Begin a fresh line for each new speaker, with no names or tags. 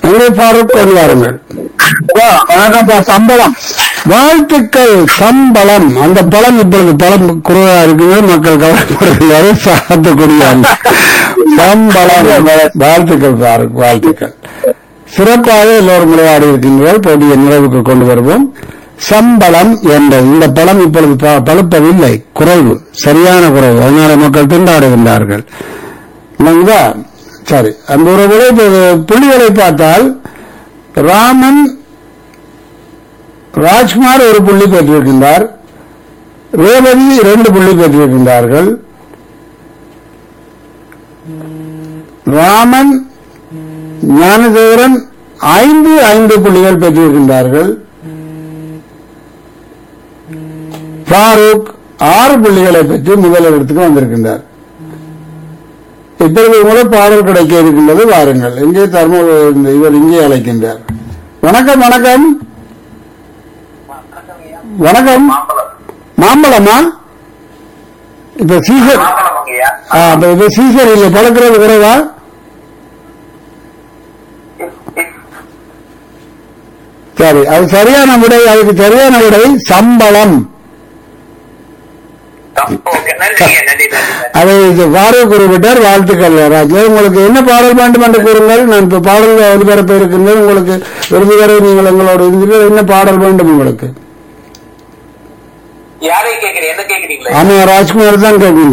அங்கே பாரூக் கொண்டு வாருங்கள்
வணக்கம்ப்பா சம்பளம்
வாழ்த்துக்கள் சம்பளம் அந்த பழம் இப்பொழுது பழம் குறைவா இருக்குது மக்கள் கவலைப்படுகிறாரு சாத்தக்கூடிய சம்பளம் வாழ்த்துக்கள் பாருக் வாழ்த்துக்கள் சிறப்பாக எல்லோரும் விளையாடி இருக்கின்றீர்கள் போட்டியை நிறைவுக்கு கொண்டு வருவோம் சம்பளம் என்ற இந்த பழம் இப்பொழுது ப- பழுப்பதில்லை குறைவு சரியான குறைவு அதனால மக்கள் திண்டாடுகின்றார்கள் இல்லைங்களா சரி அந்த ஒரு விளை புள்ளிகளை பார்த்தால் ராமன் ராஜ்குமார் ஒரு புள்ளி பெற்றிருக்கின்றார் ரேவதி இரண்டு புள்ளி பெற்றிருக்கின்றார்கள் ராமன் ஞானதேவரன் ஐந்து ஐந்து புள்ளிகள் பெற்றிருக்கின்றார்கள் ஃபாரூக் ஆறு புள்ளிகளை பெற்று முதலிடத்துக்கு வந்திருக்கின்றார் இப்பொழுது கூட பாடல் கிடைக்க இருக்கின்றது வாருங்கள் இங்கே தர்ம இந்த இவர் இங்கே அழைக்கின்றார் வணக்கம் வணக்கம் வணக்கம் மாம்பழமா இப்ப சீசன் ஆ, அப்ப இப்ப சீசன் இல்ல பழக்கிறது குறைவா சரி அது சரியான விடை அதுக்கு சரியான விடை சம்பளம்
ஓகே நன்றிங்க நன்றி நன்றி
அதை இது பாரதி குறிப்பிட்டார் வாழ்த்துக்கள் ராஜா உங்களுக்கு என்ன பாடல் வேண்டும் என்று கூறுங்கள் நான் இப்ப பாடல் ஒலிபரப்ப இருக்கின்றேன் உங்களுக்கு விரும்புகிற நீங்கள் எங்களோட இருந்தீர்கள் என்ன பாடல் வேண்டும் உங்களுக்கு
யாரை கேக்குறீங்க என்ன கேக்குறீங்களா
ஆமா ராஜ்குமார் தான் கேட்கின்றேன்